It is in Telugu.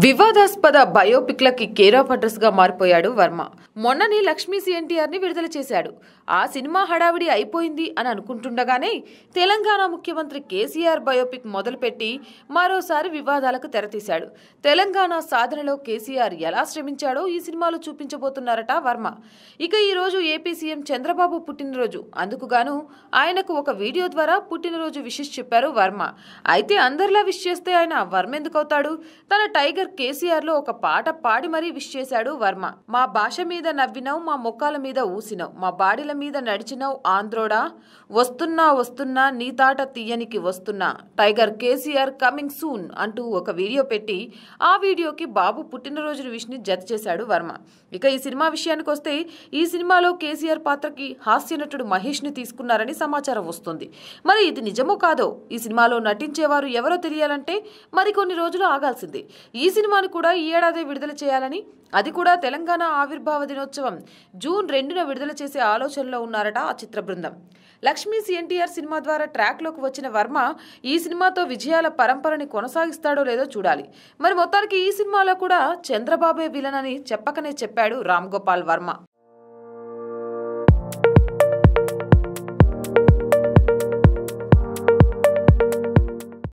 వివాదాస్పద బయోపిక్లకి కేర్ ఆఫ్ అడ్రస్ గా మారిపోయాడు వర్మ మొన్ననే లక్ష్మీ సిఎన్టీఆర్ ని విడుదల చేశాడు ఆ సినిమా హడావిడి అయిపోయింది అని అనుకుంటుండగానే తెలంగాణ ముఖ్యమంత్రి కేసీఆర్ బయోపిక్ మొదలుపెట్టి మరోసారి వివాదాలకు తెరతీశాడు తెలంగాణ సాధనలో కేసీఆర్ ఎలా శ్రమించాడో ఈ సినిమాలో చూపించబోతున్నారట వర్మ ఇక ఈ రోజు ఏపీ సీఎం చంద్రబాబు పుట్టినరోజు అందుకుగాను ఆయనకు ఒక వీడియో ద్వారా పుట్టినరోజు విషెస్ చెప్పారు వర్మ అయితే అందరిలా విష్ చేస్తే ఆయన వర్మ ఎందుకు అవుతాడు తన టైగర్ కేసీఆర్ లో ఒక పాట పాడి మరీ విష్ చేశాడు వర్మ మా భాష మీద నవ్వినావు మా మొక్కాల మీద ఊసినావు మా బాడీల మీద నడిచినావు ఆంధ్రోడా వస్తున్నా వస్తున్నా నీ తాట తీయనికి వస్తున్నా టైగర్ కేసీఆర్ కమింగ్ సూన్ అంటూ ఒక వీడియో పెట్టి ఆ వీడియోకి బాబు పుట్టినరోజు విష్ ని జత చేశాడు వర్మ ఇక ఈ సినిమా విషయానికి వస్తే ఈ సినిమాలో కేసీఆర్ పాత్రకి హాస్య నటుడు మహేష్ ని తీసుకున్నారని సమాచారం వస్తుంది మరి ఇది నిజమో కాదో ఈ సినిమాలో నటించేవారు ఎవరో తెలియాలంటే మరికొన్ని రోజులు ఆగాల్సిందే ఈ సినిమాను కూడా ఈ ఏడాది విడుదల చేయాలని అది కూడా తెలంగాణ ఆవిర్భావ దినోత్సవం జూన్ రెండున విడుదల చేసే ఆలోచనలో ఉన్నారట ఆ చిత్ర బృందం లక్ష్మీ సిఎన్టీఆర్ సినిమా ద్వారా ట్రాక్లోకి వచ్చిన వర్మ ఈ సినిమాతో విజయాల పరంపరని కొనసాగిస్తాడో లేదో చూడాలి మరి మొత్తానికి ఈ సినిమాలో కూడా చంద్రబాబే విలన్ అని చెప్పకనే చెప్పాడు రామ్ గోపాల్ వర్మ